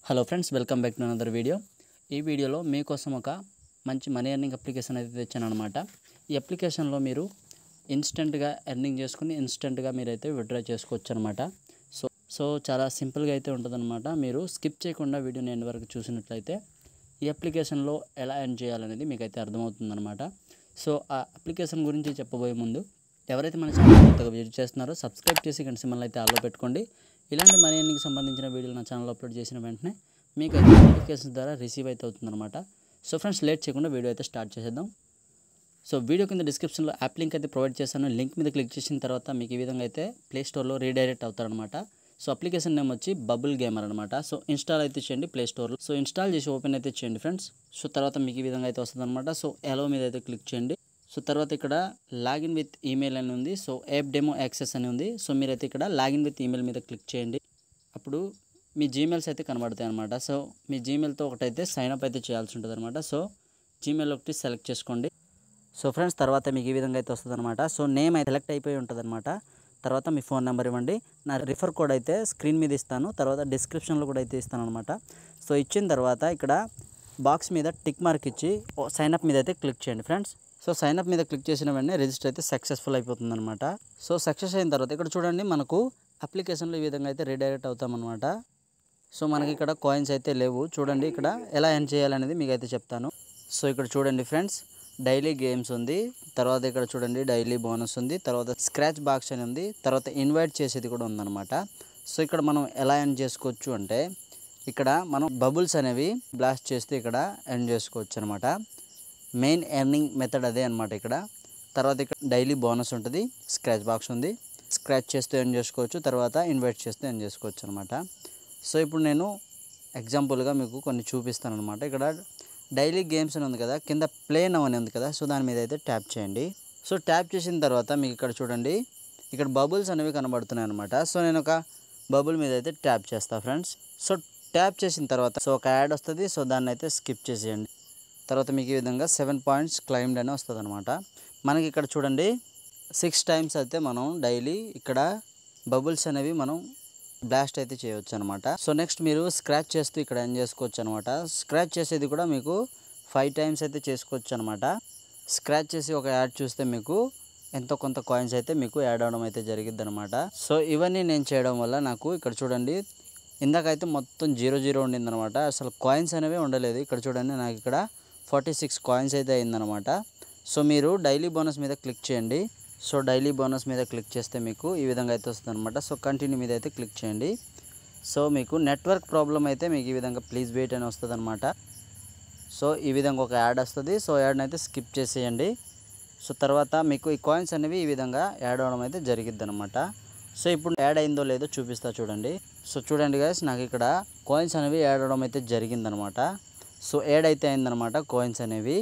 hello friends welcome back to another video ఈ వీడియోలో మీకోసం ఒక మంచి మనీ ఎర్నింగ్ అప్లికేషన్ అయితే తెచ్చాను అనమాట ఈ అప్లికేషన్లో మీరు ఇన్స్టెంట్గా ఎర్నింగ్ చేసుకుని ఇన్స్టెంట్గా మీరైతే విత్డ్రా చేసుకోవచ్చు అనమాట సో సో చాలా సింపుల్గా అయితే ఉంటుందన్నమాట మీరు స్కిప్ చేయకుండా వీడియోని ఎండ్ వరకు చూసినట్లయితే ఈ అప్లికేషన్లో ఎలా ఎర్న్ చేయాలనేది మీకు అయితే అర్థమవుతుందన్నమాట సో ఆ అప్లికేషన్ గురించి చెప్పబోయే ముందు ఎవరైతే మన ఛానల్ కొత్తగా విజిట్ చేస్తున్నారో సబ్స్క్రైబ్ చేసి గంట సింబల్ అయితే ఆల్లో పెట్టుకోండి ఇలాంటి మనీ ఎర్నింగ్కి సంబంధించిన వీడియోలు నా ఛానల్లో అప్లోడ్ చేసిన వెంటనే మీకు అయితే నోటిఫికేషన్ ద్వారా రిసీవ్ అయితే అవుతుందన్నమాట సో ఫ్రెండ్స్ లేట్ చేయకుండా వీడియో అయితే స్టార్ట్ చేసేద్దాం సో వీడియో కింద డిస్క్రిప్షన్లో యాప్ లింక్ అయితే ప్రొవైడ్ చేశాను లింక్ మీద క్లిక్ చేసిన తర్వాత మీకు ఈ విధంగా అయితే ప్లే స్టోర్లో రీడైరెక్ట్ అవుతారనమాట సో అప్లికేషన్ నేమ్ వచ్చి బబుల్ గేమర్ అనమాట సో ఇన్స్టాల్ అయితే చేయండి ప్లే స్టోర్లో సో ఇన్స్టాల్ చేసి ఓపెన్ అయితే చేయండి ఫ్రెండ్స్ సో తర్వాత మీకు ఈ విధంగా అయితే వస్తుంది అనమాట సో ఎలో మీద అయితే క్లిక్ చేయండి సో తర్వాత ఇక్కడ లాగిన్ విత్ ఈమెయిల్ అని ఉంది సో యాప్ డెమో యాక్సెస్ అని ఉంది సో మీరైతే ఇక్కడ లాగిన్ విత్ ఈమెయిల్ మీద క్లిక్ చేయండి అప్పుడు మీ జీమెయిల్స్ అయితే కనబడతాయి అనమాట సో మీ జీమెయిల్తో ఒకటైతే సైన్ అప్ అయితే చేయాల్సి ఉంటుంది అనమాట సో జీమెయిల్ ఒకటి సెలెక్ట్ చేసుకోండి సో ఫ్రెండ్స్ తర్వాత మీకు ఈ విధంగా అయితే వస్తుంది అనమాట సో నేమ్ అయితే సెలెక్ట్ అయిపోయి ఉంటుంది అనమాట తర్వాత మీ ఫోన్ నెంబర్ ఇవ్వండి నా రిఫర్ కోడ్ అయితే స్క్రీన్ మీద ఇస్తాను తర్వాత డిస్క్రిప్షన్లో కూడా అయితే ఇస్తాను అనమాట సో ఇచ్చిన తర్వాత ఇక్కడ బాక్స్ మీద టిక్ మార్క్ ఇచ్చి సైన్ అప్ మీద అయితే క్లిక్ చేయండి ఫ్రెండ్స్ సో సైన్ అప్ మీద క్లిక్ చేసిన వెంటనే రిజిస్టర్ అయితే సక్సెస్ఫుల్ అయిపోతుంది అనమాట సో సక్సెస్ అయిన తర్వాత ఇక్కడ చూడండి మనకు అప్లికేషన్లో ఈ విధంగా అయితే రీడైరెక్ట్ అవుతామన్నమాట సో మనకి ఇక్కడ కాయిన్స్ అయితే లేవు చూడండి ఇక్కడ ఎలా ఎర్న్ చేయాలనేది మీకు అయితే చెప్తాను సో ఇక్కడ చూడండి ఫ్రెండ్స్ డైలీ గేమ్స్ ఉంది తర్వాత ఇక్కడ చూడండి డైలీ బోనస్ ఉంది తర్వాత స్క్రాచ్ బాక్స్ అని ఉంది తర్వాత ఇన్వైట్ చేసేది కూడా ఉందన్నమాట సో ఇక్కడ మనం ఎలా ఎర్న్ చేసుకోవచ్చు అంటే ఇక్కడ మనం బబుల్స్ అనేవి బ్లాస్ట్ చేస్తే ఇక్కడ ఎర్న్ చేసుకోవచ్చు అనమాట మెయిన్ ఎర్నింగ్ మెథడ్ అదే అనమాట ఇక్కడ తర్వాత ఇక్కడ డైలీ బోనస్ ఉంటుంది స్క్రాచ్ బాక్స్ ఉంది స్క్రాచ్ చేస్తూ ఎర్న్ చేసుకోవచ్చు తర్వాత ఇన్వైట్ చేస్తూ ఎర్న్ చేసుకోవచ్చు అనమాట సో ఇప్పుడు నేను ఎగ్జాంపుల్గా మీకు కొన్ని చూపిస్తాను అనమాట ఇక్కడ డైలీ గేమ్స్ అని ఉంది కదా కింద ప్లే నవ్ అని ఉంది కదా సో దాని మీద అయితే ట్యాప్ చేయండి సో ట్యాప్ చేసిన తర్వాత మీకు ఇక్కడ చూడండి ఇక్కడ బబుల్స్ అనేవి కనబడుతున్నాయి అనమాట సో నేను ఒక బబుల్ మీద అయితే ట్యాప్ చేస్తాను ఫ్రెండ్స్ సో ట్యాప్ చేసిన తర్వాత సో ఒక యాడ్ వస్తుంది సో దాన్ని అయితే స్కిప్ చేసేయండి తర్వాత మీకు ఈ విధంగా సెవెన్ పాయింట్స్ క్లైమ్డ్ అని వస్తుంది అనమాట మనకి ఇక్కడ చూడండి సిక్స్ టైమ్స్ అయితే మనం డైలీ ఇక్కడ బబుల్స్ అనేవి మనం బ్లాస్ట్ అయితే చేయవచ్చు అనమాట సో నెక్స్ట్ మీరు స్క్రాచ్ చేస్తూ ఇక్కడ ఏం చేసుకోవచ్చు అనమాట స్క్రాచ్ చేసేది కూడా మీకు ఫైవ్ టైమ్స్ అయితే చేసుకోవచ్చు అనమాట స్క్రాచ్ చేసి ఒక యాడ్ చూస్తే మీకు ఎంతో కొంత కాయిన్స్ అయితే మీకు యాడ్ అవడం అయితే జరిగిద్ది అనమాట సో ఇవన్నీ నేను చేయడం వల్ల నాకు ఇక్కడ చూడండి ఇందాకైతే మొత్తం జీరో జీరో ఉండిందనమాట అసలు కాయిన్స్ అనేవి ఉండలేదు ఇక్కడ చూడండి నాకు ఇక్కడ ఫార్టీ సిక్స్ కాయిన్స్ అయితే అయిందనమాట సో మీరు డైలీ బోనస్ మీద క్లిక్ చేయండి సో డైలీ బోనస్ మీద క్లిక్ చేస్తే మీకు ఈ విధంగా అయితే వస్తుంది అనమాట సో కంటిన్యూ మీద అయితే క్లిక్ చేయండి సో మీకు నెట్వర్క్ ప్రాబ్లం అయితే మీకు ఈ విధంగా ప్లీజ్ వెయిట్ అని వస్తుంది అనమాట సో ఈ విధంగా ఒక యాడ్ వస్తుంది సో యాడ్ని అయితే స్కిప్ చేసేయండి సో తర్వాత మీకు ఈ కాయిన్స్ అనేవి ఈ విధంగా యాడ్ అవ్వడం అయితే జరిగిద్ది అనమాట సో ఇప్పుడు యాడ్ అయిందో లేదో చూపిస్తా చూడండి సో చూడండి గైస్ నాకు ఇక్కడ కాయిన్స్ అనేవి యాడ్ అవ్వడం అయితే జరిగిందనమాట సో యాడ్ అయితే అయిందనమాట కాయిన్స్ అనేవి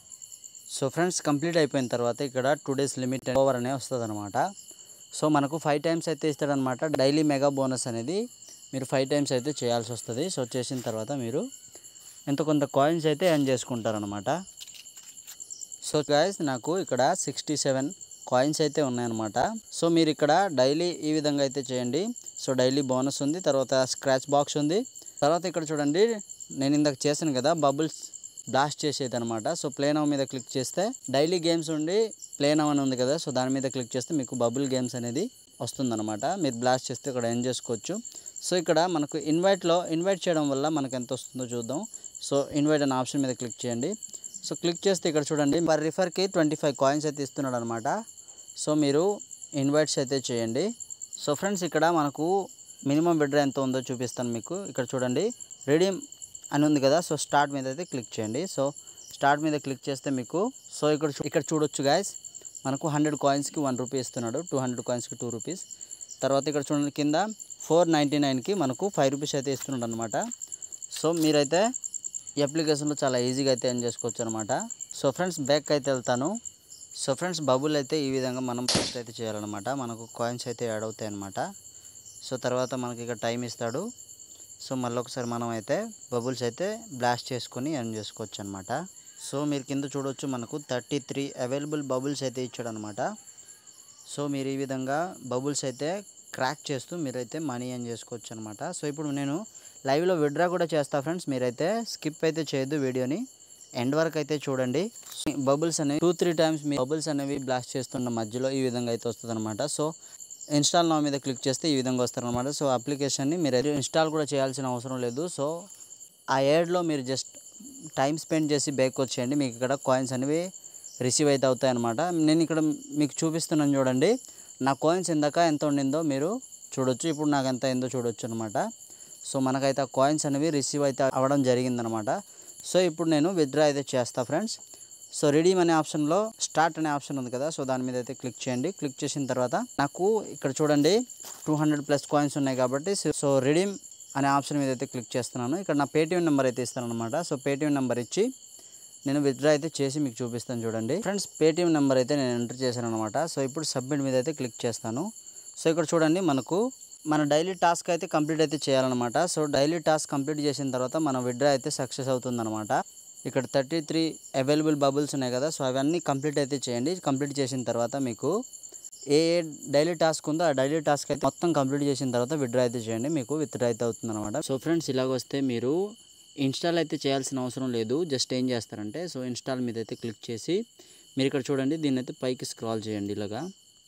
సో ఫ్రెండ్స్ కంప్లీట్ అయిపోయిన తర్వాత ఇక్కడ టూ డేస్ లిమిట్ ఓవర్ అనే వస్తుంది అనమాట సో మనకు ఫైవ్ టైమ్స్ అయితే ఇస్తాడనమాట డైలీ మెగా బోనస్ అనేది మీరు ఫైవ్ టైమ్స్ అయితే చేయాల్సి వస్తుంది సో చేసిన తర్వాత మీరు ఎంతో కొంత కాయిన్స్ అయితే ఎర్న్ చేసుకుంటారనమాట సో గాయస్ నాకు ఇక్కడ సిక్స్టీ సెవెన్ కాయిన్స్ అయితే ఉన్నాయన్నమాట సో మీరు ఇక్కడ డైలీ ఈ విధంగా అయితే చేయండి సో డైలీ బోనస్ ఉంది తర్వాత స్క్రాచ్ బాక్స్ ఉంది తర్వాత ఇక్కడ చూడండి నేను ఇందాక చేశాను కదా బబుల్స్ బ్లాస్ట్ చేసేది అనమాట సో ప్లేనవ్ మీద క్లిక్ చేస్తే డైలీ గేమ్స్ ఉండి ప్లేనవ్ అని ఉంది కదా సో దాని మీద క్లిక్ చేస్తే మీకు బబుల్ గేమ్స్ అనేది వస్తుందన్నమాట మీరు బ్లాస్ట్ చేస్తే ఇక్కడ ఎండ్ చేసుకోవచ్చు సో ఇక్కడ మనకు ఇన్వైట్లో ఇన్వైట్ చేయడం వల్ల మనకు ఎంత వస్తుందో చూద్దాం సో ఇన్వైట్ అనే ఆప్షన్ మీద క్లిక్ చేయండి సో క్లిక్ చేస్తే ఇక్కడ చూడండి పర్ రిఫర్కి ట్వంటీ ఫైవ్ కాయిన్స్ అయితే ఇస్తున్నాడు అనమాట సో మీరు ఇన్వైట్స్ అయితే చేయండి సో ఫ్రెండ్స్ ఇక్కడ మనకు మినిమం విడ్రా ఎంత ఉందో చూపిస్తాను మీకు ఇక్కడ చూడండి రెడీమ్ అని ఉంది కదా సో స్టార్ట్ మీద అయితే క్లిక్ చేయండి సో స్టార్ట్ మీద క్లిక్ చేస్తే మీకు సో ఇక్కడ చూ- ఇక్కడ చూడొచ్చు గాయస్ మనకు హండ్రెడ్ కాయిన్స్కి వన్ రూపీ ఇస్తున్నాడు టూ హండ్రెడ్ కాయిన్స్కి టూ రూపీస్ తర్వాత ఇక్కడ చూడండి కింద ఫోర్ నైంటీ నైన్కి మనకు ఫైవ్ రూపీస్ అయితే ఇస్తున్నాడు అనమాట సో మీరైతే ఈ అప్లికేషన్లో చాలా ఈజీగా అయితే ఎర్న్ చేసుకోవచ్చు అనమాట సో ఫ్రెండ్స్ బ్యాక్ అయితే వెళ్తాను సో ఫ్రెండ్స్ బబుల్ అయితే ఈ విధంగా మనం ఫస్ట్ అయితే చేయాలన్నమాట మనకు కాయిన్స్ అయితే యాడ్ అవుతాయి అనమాట సో తర్వాత మనకి ఇక టైం ఇస్తాడు సో మళ్ళీ ఒకసారి మనం అయితే బబుల్స్ అయితే బ్లాస్ట్ చేసుకొని ఎర్న్ చేసుకోవచ్చు అనమాట సో మీరు కింద చూడొచ్చు మనకు థర్టీ త్రీ అవైలబుల్ బబుల్స్ అయితే ఇచ్చాడు అనమాట సో మీరు ఈ విధంగా బబుల్స్ అయితే క్రాక్ చేస్తూ మీరైతే మనీ ఎర్న్ చేసుకోవచ్చు అనమాట సో ఇప్పుడు నేను లైవ్లో విడ్రా కూడా చేస్తా ఫ్రెండ్స్ మీరైతే స్కిప్ అయితే చేయొద్దు వీడియోని ఎండ్ వరకు అయితే చూడండి బబుల్స్ అనేవి టూ త్రీ టైమ్స్ మీ బబుల్స్ అనేవి బ్లాస్ట్ చేస్తున్న మధ్యలో ఈ విధంగా అయితే వస్తుంది అనమాట సో ఇన్స్టాల్ నా మీద క్లిక్ చేస్తే ఈ విధంగా వస్తారనమాట సో అప్లికేషన్ని మీరు అయితే ఇన్స్టాల్ కూడా చేయాల్సిన అవసరం లేదు సో ఆ యాడ్లో మీరు జస్ట్ టైం స్పెండ్ చేసి బ్యాక్ వచ్చేయండి మీకు ఇక్కడ కాయిన్స్ అనేవి రిసీవ్ అయితే అవుతాయి అనమాట నేను ఇక్కడ మీకు చూపిస్తున్నాను చూడండి నా కాయిన్స్ ఇందాక ఎంత ఉండిందో మీరు చూడొచ్చు ఇప్పుడు నాకు ఎంత అయిందో చూడొచ్చు అనమాట సో మనకైతే ఆ కాయిన్స్ అనేవి రిసీవ్ అయితే అవ్వడం జరిగిందనమాట సో ఇప్పుడు నేను విత్డ్రా అయితే చేస్తా ఫ్రెండ్స్ సో రెడీమ్ అనే ఆప్షన్లో స్టార్ట్ అనే ఆప్షన్ ఉంది కదా సో దాని మీద అయితే క్లిక్ చేయండి క్లిక్ చేసిన తర్వాత నాకు ఇక్కడ చూడండి టూ హండ్రెడ్ ప్లస్ కాయిన్స్ ఉన్నాయి కాబట్టి సో రెడీమ్ అనే ఆప్షన్ మీద అయితే క్లిక్ చేస్తున్నాను ఇక్కడ నా పేటిఎం నెంబర్ అయితే ఇస్తాను అనమాట సో పేటిఎం నెంబర్ ఇచ్చి నేను విత్డ్రా అయితే చేసి మీకు చూపిస్తాను చూడండి ఫ్రెండ్స్ పేటిఎం నెంబర్ అయితే నేను ఎంటర్ చేశాను అనమాట సో ఇప్పుడు సబ్మిట్ మీద అయితే క్లిక్ చేస్తాను సో ఇక్కడ చూడండి మనకు మన డైలీ టాస్క్ అయితే కంప్లీట్ అయితే చేయాలన్నమాట సో డైలీ టాస్క్ కంప్లీట్ చేసిన తర్వాత మన విత్డ్రా అయితే సక్సెస్ అవుతుందన్నమాట ఇక్కడ థర్టీ త్రీ అవైలబుల్ బబుల్స్ ఉన్నాయి కదా సో అవన్నీ కంప్లీట్ అయితే చేయండి కంప్లీట్ చేసిన తర్వాత మీకు ఏ ఏ డైలీ టాస్క్ ఉందో ఆ డైలీ టాస్క్ అయితే మొత్తం కంప్లీట్ చేసిన తర్వాత విత్డ్రా అయితే చేయండి మీకు విత్డ్రా అయితే అవుతుంది అనమాట సో ఫ్రెండ్స్ ఇలాగ వస్తే మీరు ఇన్స్టాల్ అయితే చేయాల్సిన అవసరం లేదు జస్ట్ ఏం చేస్తారంటే సో ఇన్స్టాల్ మీద అయితే క్లిక్ చేసి మీరు ఇక్కడ చూడండి దీన్ని అయితే పైకి స్క్రాల్ చేయండి ఇలాగా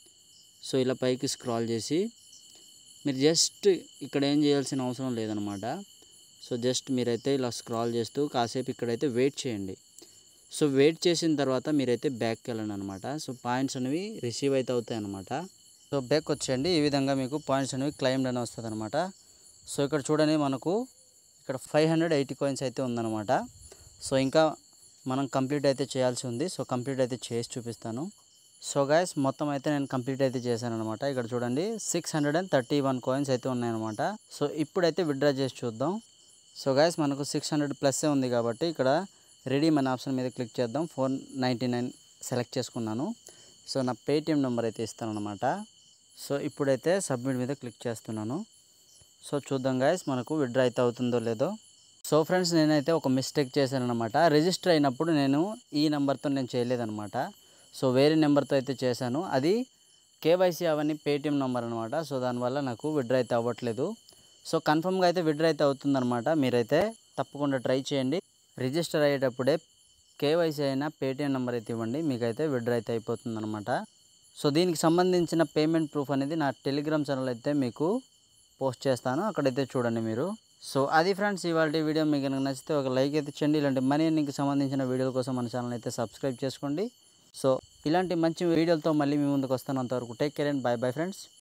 సో ఇలా పైకి స్క్రాల్ చేసి మీరు జస్ట్ ఇక్కడ ఏం చేయాల్సిన అవసరం లేదనమాట సో జస్ట్ మీరైతే ఇలా స్క్రాల్ చేస్తూ కాసేపు ఇక్కడైతే వెయిట్ చేయండి సో వెయిట్ చేసిన తర్వాత మీరైతే బ్యాక్కి వెళ్ళండి అనమాట సో పాయింట్స్ అనేవి రిసీవ్ అయితే అవుతాయి అనమాట సో బ్యాక్ వచ్చేయండి ఈ విధంగా మీకు పాయింట్స్ అనేవి క్లైమ్డ్ అని వస్తుంది అనమాట సో ఇక్కడ చూడండి మనకు ఇక్కడ ఫైవ్ హండ్రెడ్ ఎయిటీ కాయిన్స్ అయితే ఉందన్నమాట సో ఇంకా మనం కంప్లీట్ అయితే చేయాల్సి ఉంది సో కంప్లీట్ అయితే చేసి చూపిస్తాను సో గాయస్ మొత్తం అయితే నేను కంప్లీట్ అయితే చేశాను అనమాట ఇక్కడ చూడండి six hundred and thirty one coins అయితే ఉన్నాయన్నమాట సో ఇప్పుడైతే విత్డ్రా చేసి చూద్దాం సో గాయస్ మనకు సిక్స్ హండ్రెడ్ ప్లస్సే ఉంది కాబట్టి ఇక్కడ రెడీ మన ఆప్షన్ మీద క్లిక్ చేద్దాం ఫోర్ నైంటీ నైన్ సెలెక్ట్ చేసుకున్నాను సో నా పేటిఎం నెంబర్ అయితే ఇస్తాను అనమాట సో ఇప్పుడైతే సబ్మిట్ మీద క్లిక్ చేస్తున్నాను సో చూద్దాం గాయస్ మనకు విడ్రా అయితే అవుతుందో లేదో సో ఫ్రెండ్స్ నేనైతే ఒక మిస్టేక్ చేశాను అనమాట రిజిస్టర్ అయినప్పుడు నేను ఈ నెంబర్తో నేను చేయలేదన్నమాట సో వేరే నెంబర్తో అయితే చేశాను అది కేవైసీ అవన్నీ పేటిఎం నెంబర్ అనమాట సో దానివల్ల నాకు విడ్రా అయితే అవ్వట్లేదు సో కన్ఫర్మ్గా అయితే విడ్రా అయితే అవుతుందన్నమాట మీరైతే తప్పకుండా ట్రై చేయండి రిజిస్టర్ అయ్యేటప్పుడే కేవైసీ అయినా పేటిఎం నెంబర్ అయితే ఇవ్వండి మీకైతే విడ్రా అయితే అయిపోతుందన్నమాట సో దీనికి సంబంధించిన పేమెంట్ ప్రూఫ్ అనేది నా టెలిగ్రామ్ ఛానల్ అయితే మీకు పోస్ట్ చేస్తాను అక్కడైతే చూడండి మీరు సో అది ఫ్రెండ్స్ ఇవాళ వీడియో మీకు కనుక నచ్చితే ఒక లైక్ అయితే ఇచ్చండి ఇలాంటి మనీ ఎర్నింగ్కి సంబంధించిన వీడియోల కోసం మన ఛానల్ అయితే సబ్స్క్రైబ్ చేసుకోండి సో ఇలాంటి మంచి వీడియోలతో మళ్ళీ మీ ముందుకు వస్తాను అంతవరకు take care and bye bye friends